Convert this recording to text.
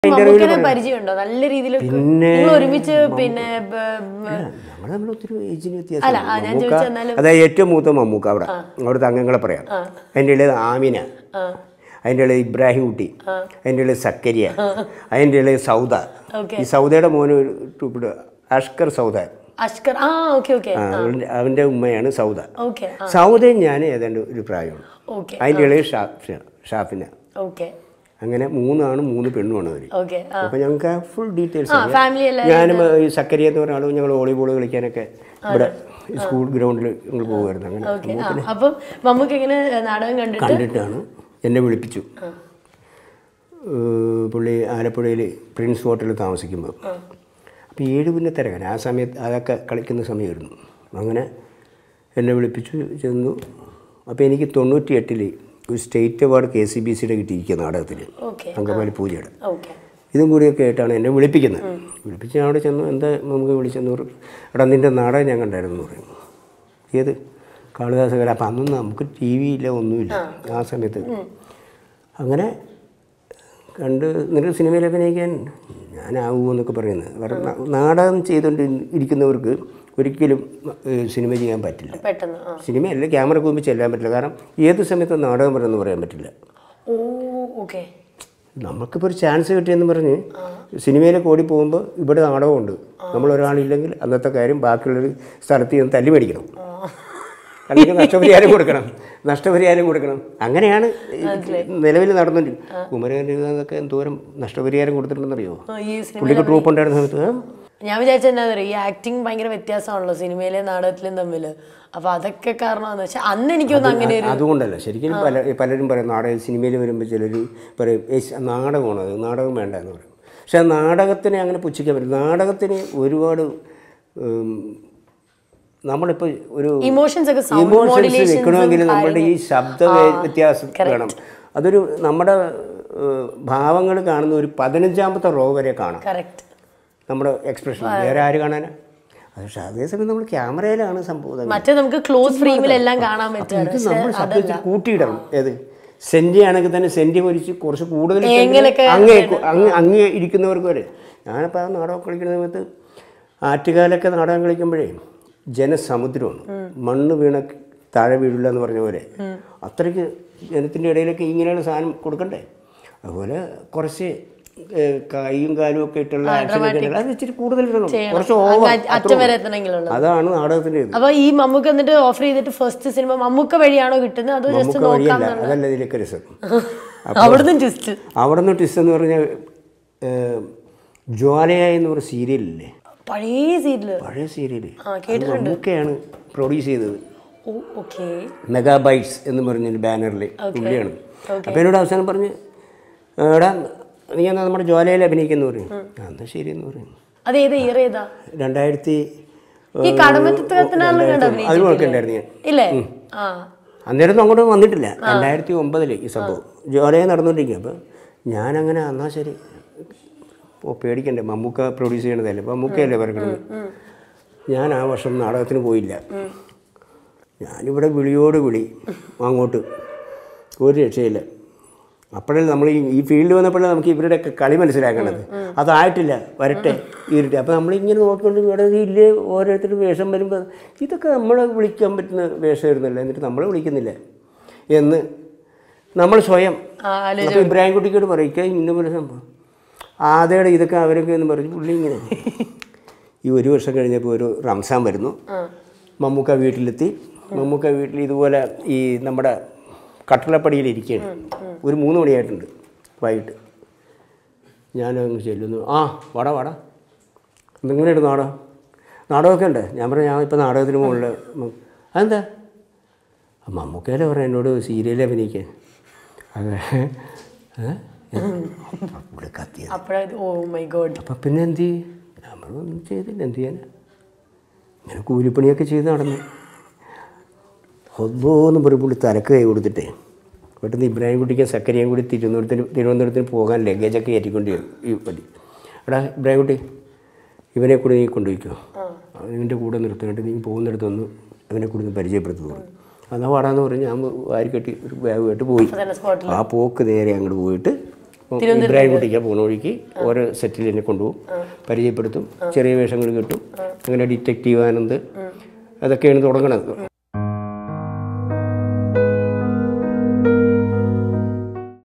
മമ്മൂക്കനെ പരിചയമുണ്ടോ നല്ല രീതിയിൽ പിന്നെ നിങ്ങൾ ഒരുമിച്ച് പിന്നെ ബ- ബ- ഞങ്ങൾ തമ്മിൽ ഒത്തിരി ഏജിന് അല്ല, ആ, ഞാൻ വ്യത്യാസം ചോദിച്ചത് എന്നാലും- അതായത് ഏറ്റവും മൂത്ത മമ്മൂക്ക അവിടെ അവിടുത്തെ അംഗങ്ങളെ പറയാം അതിൻ്റെ ഇടയിൽ ആമിന ആ അതിൻ്റെ ഇടയിൽ ഇബ്രാഹിം കുട്ടി അതിൻ്റെ ഇടയിൽ സക്കരിയ അതിൻ്റെ ഇടയിൽ സൗദ ഓക്കെ ഈ സൗദയുടെ മോന് ഒരു ട്യൂപ്പിഡ് അഷ്കർ സൗദ അഷ്കർ ആ ഓക്കെ ഓക്കെ ആ, അവൻ്റെ അവൻ്റെ ഉമ്മയാണ് സൗദ ഓക്കെ സൗദയും ഞാൻ ഏതാണ്ട് ഒരു പ്രായമാണ് ഓക്കെ അതിൻ്റെ ഇടയിൽ ഷാ ഷാഫിന ഓക്കെ അങ്ങനെ മൂന്നാണ് മൂന്ന് പെണ്ണുമാണ് അവർ ഓക്കെ ആ അപ്പോൾ ഞങ്ങൾക്ക് ഫുൾ ഡീറ്റെയിൽസ് ആ ഫാമിലി എല്ലാം ഞാനും ഈ സക്കരിയ എന്ന് പറഞ്ഞ ആളും ഞങ്ങൾ വോളിബോൾ കളിക്കാനൊക്കെ ഇവിടെ സ്കൂൾ ഗ്രൗണ്ടിൽ ഞങ്ങൾ പോകുമായിരുന്നു അങ്ങനെ ഓക്കെ ആ അപ്പം മമ്മൂക്ക് ഇങ്ങനെ നാടകം കണ്ടിട്ട് കണ്ടിട്ടാണ് എന്നെ വിളിപ്പിച്ചു ഏഹ് പുള്ളി ആലപ്പുഴയിൽ പ്രിൻസ് ഹോട്ടലിൽ താമസിക്കുമ്പോൾ അപ്പോൾ ഏഴ് പിന്നെ തിരക്കാൻ ആ സമയത്ത് അതൊക്കെ കളിക്കുന്ന സമയമായിരുന്നു അങ്ങനെ എന്നെ വിളിപ്പിച്ചു ചെന്നു അപ്പോൾ എനിക്ക് തൊണ്ണൂറ്റി എട്ടിൽ ഒരു state award K C B സിയുടെ കിട്ടിയിരിക്കുക നാടകത്തിന് ഓക്കെ അങ്കമാലി പൂജയുടെ ഓക്കെ ഇതും കൂടിയൊക്കെ ആയിട്ടാണ് എന്നെ വിളിപ്പിക്കുന്നത് വിളിപ്പിച്ച് ഞാൻ അവിടെ ചെന്നു എന്താ നമുക്ക് വിളിച്ചെന്ന് പറയും എടാ നിൻ്റെ നാടകം ഞാൻ കണ്ടായിരുന്നു എന്ന് പറയും ഏത് കാളിദാസ കല അപ്പം അന്നൊന്നും നമുക്ക് ടി വി ഇല്ല ഒന്നുമില്ല ആ സമയത്ത് അങ്ങനെ കണ്ട് നിന്റെ സിനിമയിൽ അഭിനയിക്കാൻ ഞാനാവൂ എന്നൊക്കെ പറയുന്നത് കാരണം ന- നാടകം ചെയ്തുകൊണ്ട് ഇരിക്കുന്നവർക്ക് ഒരിക്കലും ഏഹ്, സിനിമ ചെയ്യാൻ പറ്റില്ല പെട്ടെന്ന് ആ സിനിമയല്ല ക്യാമറക്ക് മുമ്പ് ചെല്ലാൻ പറ്റില്ല കാരണം ഏത് സമയത്തും നാടകം വരെന്ന് പറയാൻ പറ്റില്ല ഓ ഓക്കെ നമുക്കിപ്പോൾ ഒരു ചാൻസ് കിട്ടിയെന്ന് പറഞ്ഞ് സിനിമയിലേക്ക് ഓടി പോകുമ്പോൾ ഇവിടെ നാടകമുണ്ട് നമ്മൾ ഒരാളില്ലെങ്കിൽ അന്നത്തെ കാര്യം ബാക്കിയുള്ളൊരു സ്ഥലത്ത് ചെന്ന് തല്ലി മേടിക്കണം അല്ലെങ്കിൽ നഷ്ടപരിഹാരം കൊടുക്കണം നഷ്ടപരിഹാരം കൊടുക്കണം അങ്ങനെയാണ് നിലവിൽ നടന്നുകൊണ്ടിരിക്കുന്നത് കുമരകന്നൊക്കെ എന്തോരം നഷ്ടപരിഹാരം കൊടുത്തിട്ടുണ്ടെന്നറിയോ ഈ സിനിമ പുള്ളിക്ക് ട്രൂപ്പ് ഉണ്ടായിരുന്ന സമയത്ത് ആ, ഞാൻ വിചാരിച്ച എന്താ പറയുക ഈ ആക്ടിങ് ഭയങ്കര വ്യത്യാസമാണല്ലോ സിനിമയിലെ നാടകത്തിലും തമ്മിൽ അപ്പൊ അതൊക്കെ കാരണമാണെന്ന് പക്ഷെ അന്ന് എനിക്കൊന്നും അങ്ങനെ ഒരു അതുകൊണ്ടല്ല ശരിക്കും പല പലരും പറയും നാടകം സിനിമയിൽ വരുമ്പോൾ ചിലർ പറയും "ഏയ് നാടകമാണ് അത് നാടകം വേണ്ട എന്ന് പറയും പക്ഷെ ആ നാടകത്തിനെ അങ്ങനെ പുച്ഛിക്കാൻ പറ്റില്ല നാടകത്തിന് ഒരുപാട് ഉം, നമ്മളിപ്പോൾ ഒരു ഇമോഷൻസ് ഒക്കെ sound ഇമോഷൻസ് modulations ഉം വെക്കണമെങ്കിൽ നമ്മുടെ ഈ ശബ്ദ വേ- വ്യത്യാസം വേണം അതൊരു നമ്മുടെ ഭാവങ്ങൾ കാണുന്ന ഒരു പതിനഞ്ചാമത്തെ റോ വരെ കാണാം കറക്റ്റ് നമ്മുടെ എക്സ്പ്രഷൻ വേറെ ആര് കാണാനാ അത് പക്ഷേ അതേസമയം നമ്മൾ ക്യാമറയിലാണ് സംഭവം ഇതൊക്കെ. മറ്റേ നമുക്ക് ക്ലോസ് ഫ്രെയിമിലെല്ലാം കാണാൻ പറ്റുകയാണ് ഇത് പക്ഷെ നമ്മൾ ശബ്ദത്തിൽ കൂട്ടിയിടണം ഏത് സെന്റി ആണെങ്കിൽ തന്നെ സെന്റി പൊരിച്ച് കുറച്ച് കൂടുതൽ ഇട്ടെങ്കിൽ എങ്ങനെയൊക്കെ അങ്ങേ അങ്ങ് അങ്ങേ ഇരിക്കുന്നവർക്ക് വരെ ഞാനിപ്പോൾ ആ നാടകം കളിക്കുന്ന സമയത്ത് ആറ്റുകാലൊക്കെ നാടകം കളിക്കുമ്പോഴേ ജനസമുദ്രമാണ് മണ്ണ് വീണ താഴെ വീഴില്ല എന്ന് പറഞ്ഞ പോലെ അത്രയ്ക്ക് ജനത്തിൻ്റെ ഇടയിലൊക്കെ ഇങ്ങനെയുള്ള സാധനം കൊടുക്കണ്ടേ അതുപോലെ കുറച്ച് ഏഹ്, കൈയും കാലും ഒക്കെ ഇട്ടുള്ള ആക്ഷൻ ഒക്കെ ഉണ്ടല്ലോ, അത് ഇച്ചിരി കൂടുതൽ ഇടണം കുറച്ച് അങ്ങ് ഓവർ അറ്റ- അറ്റം വരെ എത്തണമെങ്കിലുള്ളത് അതാണ് നാടകത്തിൻ്റെ ഇത് അപ്പൊ ഈ മമ്മൂക്ക എന്നിട്ട് ഓഫർ ചെയ്തിട്ട് ഫസ്റ്റ് സിനിമ മമ്മൂക്ക വഴിയാണോ കിട്ടുന്നത് അതോ ജസ്റ്റ് നമുക്ക് നോക്കാം വഴിയല്ല അതല്ല ഇതിലേക്ക് രസം അവിടുന്ന് ട്വിസ്റ്റ് അവിടെ നിന്ന് ട്വിസ്റ്റ് എന്ന് പറഞ്ഞാൽ ഏഹ്, ജ്വാലയ എന്ന് പറഞ്ഞ സീരിയലില്ലേ പഴയ സീരിയല് പഴയ സീരിയൽ ആ കേട്ടിട്ടുണ്ട് നമുക്കെയാണ് പ്രൊഡ്യൂസ് ചെയ്തത് ഓ ഓക്കെ മെഗാബൈറ്റ്സ് എന്ന് പറഞ്ഞൊരു ബാനറിൽ പുള്ളിയാണ് അപ്പോൾ എന്നോട് അവസാനം പറഞ്ഞ് എടാ നീ എന്നാൽ നമ്മുടെ ജ്വാലയിൽ അഭിനയിക്കുന്നു പറയും ആ എന്നാൽ ശരി എന്ന് പറയും അത് ഏതാ ഇയർ ഏതാ രണ്ടായിരത്തി ഈ കടമറ്റത്തിനാളിലും കണ്ട അതിന് ഉണ്ടായിരുന്നു ഞാൻ ഇല്ലേ ആ അന്നേരം അങ്ങോട്ട് വന്നിട്ടില്ല രണ്ടായിരത്തി ഒമ്പതിൽ ഈ സംഭവം ജോലയെ നടന്നുകൊണ്ടിരിക്കുക അപ്പോൾ ഞാനങ്ങനെ എന്നാ ശരി ഓ പേടിക്കണ്ടേ മമ്മൂക്ക പ്രൊഡ്യൂസ് ചെയ്യണതല്ലേ മമ്മൂക്കയല്ലേ പറയണത് ഞാൻ ആ വർഷം നാടകത്തിന് പോയില്ല ഞാനിവിടെ വിളിയോട് വിളി അങ്ങോട്ട് ഒരു രക്ഷയില്ല അപ്പോഴല്ലേ നമ്മൾ ഈ ഈ ഫീൽഡ് വന്നപ്പോഴേ നമുക്ക് ഇവരുടെയൊക്കെ കളി മനസ്സിലാക്കണത് അതായിട്ടില്ല വരട്ടെ ഇരുട്ടെ അപ്പോൾ നമ്മളിങ്ങനെ നോക്കിക്കൊണ്ട് ഇവിടെ ഇല്ലേ ഓരോരുത്തർ വേഷം വരുമ്പോൾ ഇതൊക്കെ നമ്മളെ വിളിക്കാൻ പറ്റുന്ന വേഷമായിരുന്നല്ലോ എന്നിട്ട് നമ്മളെ വിളിക്കുന്നില്ല എന്ന് നമ്മൾ സ്വയം ആ, ആലോ- അപ്പോൾ ഇബ്രാഹിം കുട്ടിക്കോട് പറയിക്കുക ഇന്ന പോലെ സംഭവം ആദ്യയുടെ ഇതൊക്കെ അവരൊക്കെ എന്ന് പറഞ്ഞു പുള്ളി ഇങ്ങനെ ഈ ഒരു വർഷം കഴിഞ്ഞപ്പോൾ ഒരു റംസാൻ വരുന്നു മമ്മൂക്ക വീട്ടിലെത്തി മമ്മൂക്ക വീട്ടിൽ ഇതുപോലെ ഈ നമ്മുടെ കട്ടളപ്പടിയിൽ ഇരിക്കുകയാണ് ഒരു മൂന്ന് മണിയായിട്ടുണ്ട് വൈകിട്ട് ഞാനങ്ങ് ചെല്ലുന്നു ആ വാടാ വാടാ എന്തെങ്ങനെയുണ്ട് നാടകം നാടകമൊക്കെ ഉണ്ട് ഞാൻ പറഞ്ഞു ഞാൻ ഇപ്പോൾ നാടകത്തിന് മുകളിൽ അതെന്താ ആ മമ്മൂക്കയിലെ പറഞ്ഞു എന്നോട് സീരിയലിൽ അഭിനയിക്കാൻ അതെ ഏ? ഇവിടെ കത്തിയത് അപ്പോഴാ ഓ മൈ ഗോഡ് അപ്പം പിന്നെ എന്ത് ചെയ്യും നമ്മളൊന്നും ചെയ്തില്ല എന്ത് ചെയ്യാനാ ഇങ്ങനെ കൂലിപ്പണിയൊക്കെ ചെയ്ത് നടന്നു ഒന്നോന്ന് പറയുമ്പോൾ തലക്ക് കൈ കൊടുത്തിട്ടേ പെട്ടെന്ന് ഇബ്രാഹിം കുട്ടിക്ക് സക്കരിയും കൂടി തിരുവനന്തപുരത്തിന് തിരുവനന്തപുരത്തിന് പോകാൻ ലഗേജൊക്കെ ഏറ്റിക്കൊണ്ട് ഈ പടി എടാ ഇബ്രാഹിം കുട്ടി ഇവനെ കൂടി നീ കൊണ്ടുപോയിക്കോ അവൻ്റെ കൂടെ നിർത്തിയിട്ട് നീ പോകുന്നിടത്ത് വന്ന് അവനെ കൂടി ഒന്ന് പരിചയപ്പെടുത്തു പറഞ്ഞു അതാ പാടാന്ന് പറഞ്ഞ് ഞാൻ വാരിക്കെട്ടി ഒരു ബാഗ് കേട്ട് പോയി തന്നെ സ്പോട്ടിൽ ആ പോക്ക് നേരെ അങ്ങോട്ട് പോയിട്ട് അപ്പം ഇബ്രാഹിം കുട്ടിക്ക് പോണ വഴിക്ക് ഓരോ സെറ്റിൽ എന്നെ കൊണ്ടുപോകും പരിചയപ്പെടുത്തും ചെറിയ വേഷങ്ങൾ കിട്ടും അങ്ങനെ ഡിറ്റക്റ്റീവ് ആനന്ദ് അതൊക്കെയാണ് തുടങ്ങണത്